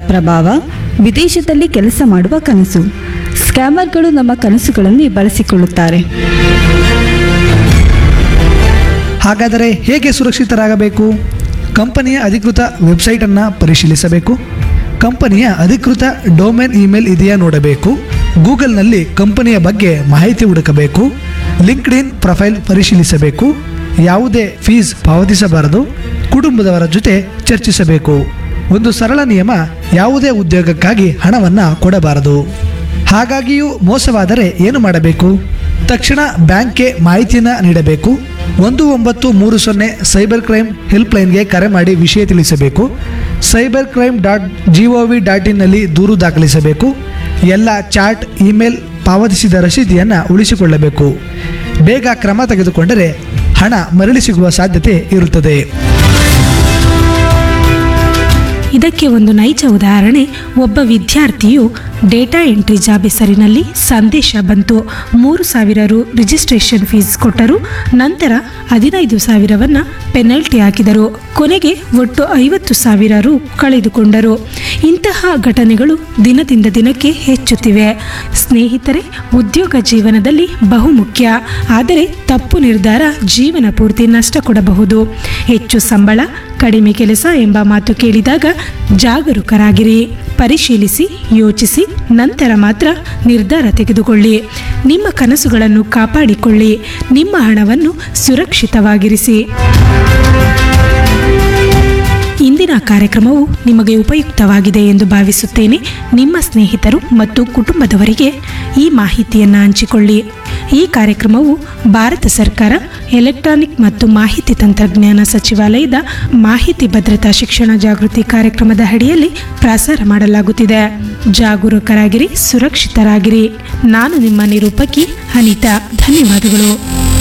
ಪ್ರಭಾವ ವಿದೇಶದಲ್ಲಿ ಕೆಲಸ ಮಾಡುವ ಕನಸು ಸ್ಕ್ಯಾಮರ್ಗಳು ನಮ್ಮ ಕನಸುಗಳನ್ನು ಬಳಸಿಕೊಳ್ಳುತ್ತಾರೆ ಹಾಗಾದರೆ ಹೇಗೆ ಸುರಕ್ಷಿತರಾಗಬೇಕು ಕಂಪನಿಯ ಅಧಿಕೃತ ವೆಬ್ಸೈಟನ್ನು ಪರಿಶೀಲಿಸಬೇಕು ಕಂಪನಿಯ ಅಧಿಕೃತ ಡೊಮೇನ್ ಇಮೇಲ್ ಇದೆಯಾ ನೋಡಬೇಕು ಗೂಗಲ್ನಲ್ಲಿ ಕಂಪನಿಯ ಬಗ್ಗೆ ಮಾಹಿತಿ ಹುಡುಕಬೇಕು ಲಿಂಕ್ಡ್ ಇನ್ ಪ್ರೊಫೈಲ್ ಪರಿಶೀಲಿಸಬೇಕು ಯಾವುದೇ ಫೀಸ್ ಪಾವತಿಸಬಾರದು ಕುಟುಂಬದವರ ಜೊತೆ ಚರ್ಚಿಸಬೇಕು ಒಂದು ಸರಳ ನಿಯಮ ಯಾವುದೇ ಉದ್ಯೋಗಕ್ಕಾಗಿ ಹಣವನ್ನು ಕೊಡಬಾರದು ಹಾಗಾಗಿಯೂ ಮೋಸವಾದರೆ ಏನು ಮಾಡಬೇಕು ತಕ್ಷಣ ಬ್ಯಾಂಕ್ಗೆ ಮಾಹಿತಿಯನ್ನು ನೀಡಬೇಕು ಒಂದು ಒಂಬತ್ತು ಮೂರು ಸೊನ್ನೆ ಸೈಬರ್ ಕ್ರೈಮ್ ಹೆಲ್ಪ್ಲೈನ್ಗೆ ಕರೆ ಮಾಡಿ ವಿಷಯ ತಿಳಿಸಬೇಕು cyber crime dot G O V dot ಇನ್ನಲ್ಲಿ ದೂರು ದಾಖಲಿಸಬೇಕು ಎಲ್ಲ ಚಾಟ್ ಇಮೇಲ್ ಪಾವತಿಸಿದ ರಸೀದಿಯನ್ನು ಉಳಿಸಿಕೊಳ್ಳಬೇಕು ಬೇಗ ಕ್ರಮ ತೆಗೆದುಕೊಂಡರೆ ಹಣ ಮರಳಿ ಸಿಗುವ ಸಾಧ್ಯತೆ ಇರುತ್ತದೆ ಇದಕ್ಕೆ ಒಂದು ನೈಜ ಉದಾಹರಣೆ ಒಬ್ಬ ವಿದ್ಯಾರ್ಥಿಯು ಡೇಟಾ ಎಂಟ್ರಿ ಜಾಬ್ ಹೆಸರಿನಲ್ಲಿ ಸಂದೇಶ ಬಂತು ಮೂರು ಸಾವಿರ ರು ರಿಜಿಸ್ಟ್ರೇಷನ್ ಫೀಸ್ ಕೊಟ್ಟರು ನಂತರ ಹದಿನೈದು ಸಾವಿರವನ್ನ ಪೆನಲ್ಟಿ ಹಾಕಿದರು ಕೊನೆಗೆ ಒಟ್ಟು ಐವತ್ತು ಸಾವಿರ ರು ಕಳೆದುಕೊಂಡರು ಇಂತಹ ಘಟನೆಗಳು ದಿನದಿಂದ ದಿನಕ್ಕೆ ಹೆಚ್ಚುತ್ತಿವೆ ಸ್ನೇಹಿತರೆ ಉದ್ಯೋಗ ಜೀವನದಲ್ಲಿ ಬಹುಮುಖ್ಯ ಆದರೆ ತಪ್ಪು ನಿರ್ಧಾರ ಜೀವನ ಪೂರ್ತಿ ನಷ್ಟ ಕೊಡಬಹುದು ಹೆಚ್ಚು ಸಂಬಳ ಕಡಿಮೆ ಕೆಲಸ ಎಂಬ ಮಾತು ಕೇಳಿದಾಗ ಜಾಗರೂಕರಾಗಿರಿ ಪರಿಶೀಲಿಸಿ ಯೋಚಿಸಿ ನಂತರ ಮಾತ್ರ ನಿರ್ಧಾರ ತೆಗೆದುಕೊಳ್ಳಿ ನಿಮ್ಮ ಕನಸುಗಳನ್ನು ಕಾಪಾಡಿಕೊಳ್ಳಿ ನಿಮ್ಮ ಹಣವನ್ನು ಸುರಕ್ಷಿತವಾಗಿರಿಸಿ ಇಂದಿನ ಕಾರ್ಯಕ್ರಮವು ನಿಮಗೆ ಉಪಯುಕ್ತವಾಗಿದೆ ಎಂದು ಭಾವಿಸುತ್ತೇನೆ ನಿಮ್ಮ ಸ್ನೇಹಿತರು ಮತ್ತು ಕುಟುಂಬದವರಿಗೆ ಈ ಮಾಹಿತಿಯನ್ನು ಹಂಚಿಕೊಳ್ಳಿ ಈ ಕಾರ್ಯಕ್ರಮವು ಭಾರತ ಸರ್ಕಾರ ಎಲೆಕ್ಟ್ರಾನಿಕ್ ಮತ್ತು ಮಾಹಿತಿ ತಂತ್ರಜ್ಞಾನ ಸಚಿವಾಲಯದ ಮಾಹಿತಿ ಭದ್ರತಾ ಶಿಕ್ಷಣ ಜಾಗೃತಿ ಕಾರ್ಯಕ್ರಮದ ಅಡಿಯಲ್ಲಿ ಪ್ರಸಾರ ಮಾಡಲಾಗುತ್ತಿದೆ ಜಾಗರೂಕರಾಗಿರಿ ಸುರಕ್ಷಿತರಾಗಿರಿ ನಾನು ನಿಮ್ಮ ನಿರೂಪಕಿ ಅನಿತಾ ಧನ್ಯವಾದಗಳು